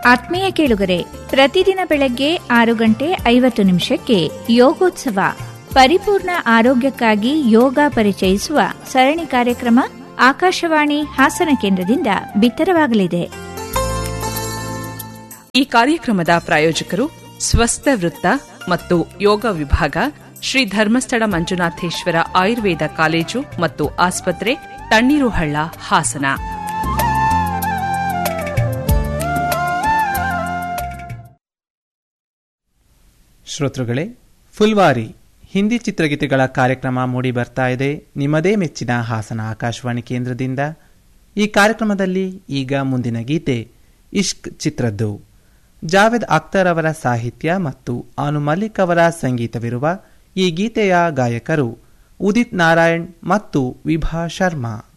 ಆತ್ಮೀಯ ಕೇಳುಗರೆ ಪ್ರತಿದಿನ ಬೆಳಗ್ಗೆ ಆರು ಗಂಟೆ ಐವತ್ತು ನಿಮಿಷಕ್ಕೆ ಯೋಗೋತ್ಸವ ಪರಿಪೂರ್ಣ ಆರೋಗ್ಯಕ್ಕಾಗಿ ಯೋಗ ಪರಿಚಯಿಸುವ ಸರಣಿ ಕಾರ್ಯಕ್ರಮ ಆಕಾಶವಾಣಿ ಹಾಸನ ಕೇಂದ್ರದಿಂದ ಬಿತ್ತರವಾಗಲಿದೆ ಈ ಕಾರ್ಯಕ್ರಮದ ಪ್ರಾಯೋಜಕರು ಸ್ವಸ್ಥ ವೃತ್ತ ಮತ್ತು ಯೋಗ ವಿಭಾಗ ಶ್ರೀ ಧರ್ಮಸ್ಥಳ ಮಂಜುನಾಥೇಶ್ವರ ಆಯುರ್ವೇದ ಕಾಲೇಜು ಮತ್ತು ಆಸ್ಪತ್ರೆ ತಣ್ಣೀರುಹಳ್ಳ ಹಾಸನ ಶ್ರೋತೃಗಳೇ ಫುಲ್ವಾರಿ ಹಿಂದಿ ಚಿತ್ರಗೀತೆಗಳ ಕಾರ್ಯಕ್ರಮ ಮೂಡಿ ಬರ್ತಾ ಇದೆ ನಿಮ್ಮದೇ ಮೆಚ್ಚಿನ ಹಾಸನ ಆಕಾಶವಾಣಿ ಕೇಂದ್ರದಿಂದ ಈ ಕಾರ್ಯಕ್ರಮದಲ್ಲಿ ಈಗ ಮುಂದಿನ ಗೀತೆ ಇಷ್ಕ್ ಚಿತ್ರದ್ದು ಜಾವೇದ್ ಅಖ್ತರ್ ಅವರ ಸಾಹಿತ್ಯ ಮತ್ತು ಅನು ಮಲ್ಲಿಕ್ ಅವರ ಸಂಗೀತವಿರುವ ಈ ಗೀತೆಯ ಗಾಯಕರು ಉದಿತ್ ನಾರಾಯಣ್ ಮತ್ತು ವಿಭಾ ಶರ್ಮಾ